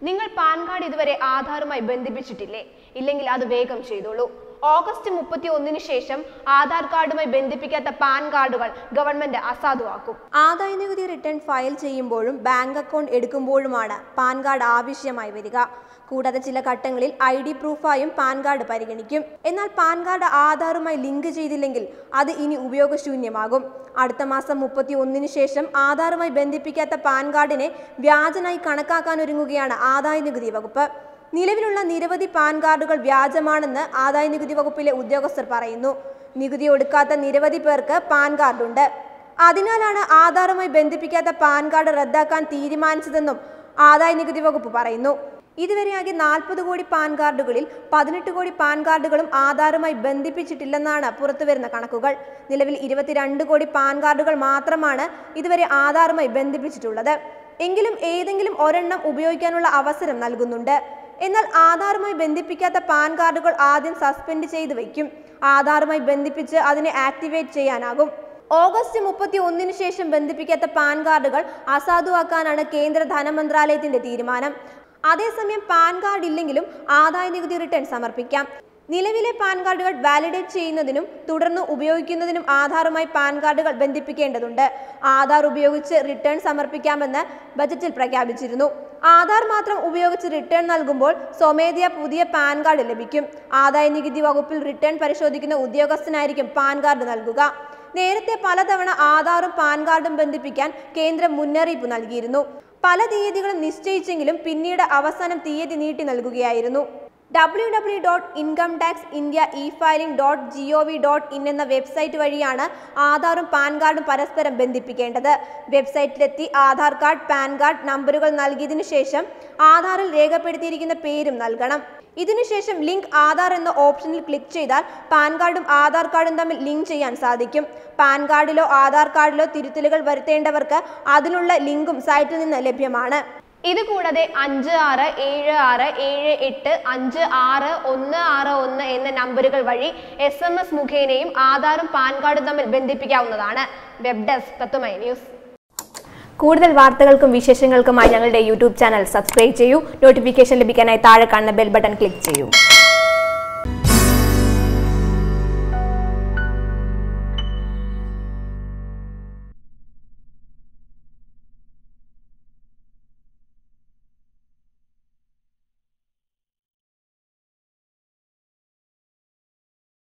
നിങ്ങൾ pan card ഇതുവരെ ആധാറുമായി ബന്ധിപ്പിച്ചിട്ടില്ലേ ഇല്ലെങ്കിൽ അത് വേഗം ചെയ്തോളൂ ഓഗസ്റ്റ് മുപ്പത്തി ഒന്നിന് ശേഷം ആധാർ കാർഡുമായി ബന്ധിപ്പിക്കാത്ത പാൻ കാർഡുകൾ ഗവൺമെന്റ് അസാധുവാക്കും ആദായ നികുതി റിട്ടേൺ ഫയൽ ചെയ്യുമ്പോഴും ബാങ്ക് അക്കൗണ്ട് എടുക്കുമ്പോഴുമാണ് പാൻ കാർഡ് ആവശ്യമായി വരിക കൂടാതെ ചില ഘട്ടങ്ങളിൽ ഐ ഡി പ്രൂഫായും പാൻ കാർഡ് പരിഗണിക്കും എന്നാൽ പാൻ കാർഡ് ആധാറുമായി ലിങ്ക് ചെയ്തില്ലെങ്കിൽ അത് ഇനി ഉപയോഗശൂന്യമാകും അടുത്ത മാസം മുപ്പത്തി ഒന്നിന് ശേഷം ആധാറുമായി ബന്ധിപ്പിക്കാത്ത പാൻ കാർഡിനെ വ്യാജനായി കണക്കാക്കാനൊരുങ്ങുകയാണ് ആദായ നികുതി വകുപ്പ് നിലവിലുള്ള നിരവധി പാൻ കാർഡുകൾ വ്യാജമാണെന്ന് ആദായ നികുതി വകുപ്പിലെ ഉദ്യോഗസ്ഥർ പറയുന്നു നികുതി ഒടുക്കാത്ത നിരവധി പേർക്ക് പാൻ കാർഡുണ്ട് അതിനാലാണ് ആധാറുമായി ബന്ധിപ്പിക്കാത്ത പാൻ കാർഡ് റദ്ദാക്കാൻ തീരുമാനിച്ചതെന്നും ആദായ നികുതി വകുപ്പ് പറയുന്നു ഇതുവരെയാകെ നാൽപ്പത് കോടി പാൻ കാർഡുകളിൽ പതിനെട്ട് കോടി പാൻ കാർഡുകളും ആധാറുമായി ബന്ധിപ്പിച്ചിട്ടില്ലെന്നാണ് പുറത്തുവരുന്ന കണക്കുകൾ നിലവിൽ ഇരുപത്തിരണ്ട് കോടി പാൻ കാർഡുകൾ മാത്രമാണ് ഇതുവരെ ആധാറുമായി ബന്ധിപ്പിച്ചിട്ടുള്ളത് എങ്കിലും ഏതെങ്കിലും ഒരെണ്ണം ഉപയോഗിക്കാനുള്ള അവസരം നൽകുന്നുണ്ട് എന്നാൽ ആധാറുമായി ബന്ധിപ്പിക്കാത്ത പാൻ കാർഡുകൾ ആദ്യം സസ്പെൻഡ് ചെയ്ത് വയ്ക്കും ആധാറുമായി ബന്ധിപ്പിച്ച് അതിനെ ആക്ടിവേറ്റ് ചെയ്യാനാകും ഓഗസ്റ്റ് മുപ്പത്തി ഒന്നിന് ശേഷം ബന്ധിപ്പിക്കാത്ത പാൻ കാർഡുകൾ അസാധുവാക്കാനാണ് കേന്ദ്ര ധനമന്ത്രാലയത്തിന്റെ തീരുമാനം അതേസമയം പാൻ കാർഡ് ഇല്ലെങ്കിലും ആദായ നികുതി റിട്ടേൺ സമർപ്പിക്കാം നിലവിലെ പാൻ കാർഡുകൾ വാലിഡേറ്റ് ചെയ്യുന്നതിനും തുടർന്ന് ഉപയോഗിക്കുന്നതിനും ആധാറുമായി പാൻ കാർഡുകൾ ബന്ധിപ്പിക്കേണ്ടതുണ്ട് ആധാർ ഉപയോഗിച്ച് റിട്ടേൺ സമർപ്പിക്കാമെന്ന് ബജറ്റിൽ പ്രഖ്യാപിച്ചിരുന്നു ആധാർ മാത്രം ഉപയോഗിച്ച് റിട്ടേൺ നൽകുമ്പോൾ സ്വമേധയാ പുതിയ പാൻ കാർഡ് ലഭിക്കും ആദായ നികുതി വകുപ്പിൽ റിട്ടേൺ പരിശോധിക്കുന്ന ഉദ്യോഗസ്ഥനായിരിക്കും പാൻ കാർഡ് നൽകുക നേരത്തെ പലതവണ ആധാറും പാൻ കാർഡും ബന്ധിപ്പിക്കാൻ കേന്ദ്രം മുന്നറിയിപ്പ് നൽകിയിരുന്നു പല തീയതികളും നിശ്ചയിച്ചെങ്കിലും പിന്നീട് അവസാനം തീയതി നീട്ടി നൽകുകയായിരുന്നു W W dot income tax India e filing dot G O V dot in എന്ന വെബ്സൈറ്റ് വഴിയാണ് ആധാറും പാൻ കാർഡും പരസ്പരം ബന്ധിപ്പിക്കേണ്ടത് വെബ്സൈറ്റിലെത്തി ആധാർ കാർഡ് പാൻ കാർഡ് നമ്പറുകൾ നൽകിയതിനു ശേഷം ആധാറിൽ രേഖപ്പെടുത്തിയിരിക്കുന്ന പേരും നൽകണം ഇതിനുശേഷം ലിങ്ക് ആധാർ എന്ന ഓപ്ഷനിൽ ക്ലിക്ക് ചെയ്താൽ പാൻ കാർഡും ആധാർ കാർഡും തമ്മിൽ ലിങ്ക് ചെയ്യാൻ സാധിക്കും പാൻ കാർഡിലോ ആധാർ കാർഡിലോ തിരുത്തലുകൾ വരുത്തേണ്ടവർക്ക് അതിനുള്ള ലിങ്കും സൈറ്റിൽ നിന്ന് ലഭ്യമാണ് ഇത് കൂടാതെ അഞ്ച് ആറ് ഏഴ് ആറ് ഏഴ് എട്ട് അഞ്ച് ആറ് ഒന്ന് ആറ് ഒന്ന് എന്ന നമ്പറുകൾ വഴി എസ് എം എസ് മുഖേനയും ആധാറും പാൻ കാർഡും തമ്മിൽ ബന്ധിപ്പിക്കാവുന്നതാണ് വെബ് ഡെസ്ക് തത്തുമൈ ന്യൂസ് കൂടുതൽ വാർത്തകൾക്കും വിശേഷങ്ങൾക്കുമായി ഞങ്ങളുടെ യൂട്യൂബ് ചാനൽ സബ്സ്ക്രൈബ് ചെയ്യൂ നോട്ടിഫിക്കേഷൻ ലഭിക്കാനായി താഴെ കാണുന്ന ബെൽ ബട്ടൺ ക്ലിക്ക് ചെയ്യൂ